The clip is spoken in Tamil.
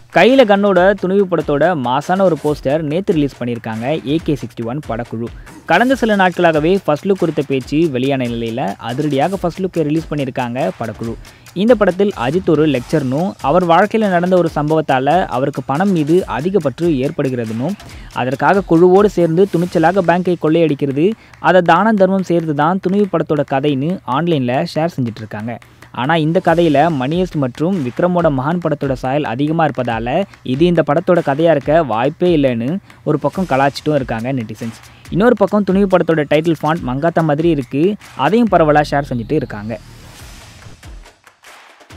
கையில் கண்ணோட துணிவு படத்தோட மாசான ஒரு போஸ்டர் நேற்று ரிலீஸ் பண்ணியிருக்காங்க ஏகே சிக்ஸ்டி ஒன் படக்குழு கடந்த சில நாட்களாகவே ஃபர்ஸ்ட் லுக் குறித்த பேச்சு வெளியான நிலையில் அதிரடியாக ஃபர்ஸ்ட் லுக்கை ரிலீஸ் பண்ணியிருக்காங்க படக்குழு இந்த படத்தில் அஜித் ஒரு லெக்சர்னும் அவர் வாழ்க்கையில் நடந்த ஒரு சம்பவத்தால் அவருக்கு பணம் மீது அதிக பற்று ஏற்படுகிறதுனும் அதற்காக குழுவோடு சேர்ந்து துணிச்சலாக பேங்கை கொள்ளையடிக்கிறது அதை தானம் தர்மம் சேர்த்து தான் துணிவு படத்தோட கதைன்னு ஆன்லைனில் ஷேர் செஞ்சுட்டு இருக்காங்க ஆனால் இந்த கதையில் மணியஸ் மற்றும் விக்ரமோட மகான் படத்தோட சாயல் அதிகமாக இருப்பதால் இது இந்த படத்தோட கதையாக இருக்க வாய்ப்பே இல்லைன்னு ஒரு பக்கம் கலாச்சிட்டும் இருக்காங்க நெட்டிசன்ஸ் இன்னொரு பக்கம் துணிவு படத்தோட டைட்டில் ஃபாண்ட் மங்காத்தா மாதிரி இருக்குது அதையும் பரவலாக ஷேர் செஞ்சுட்டு இருக்காங்க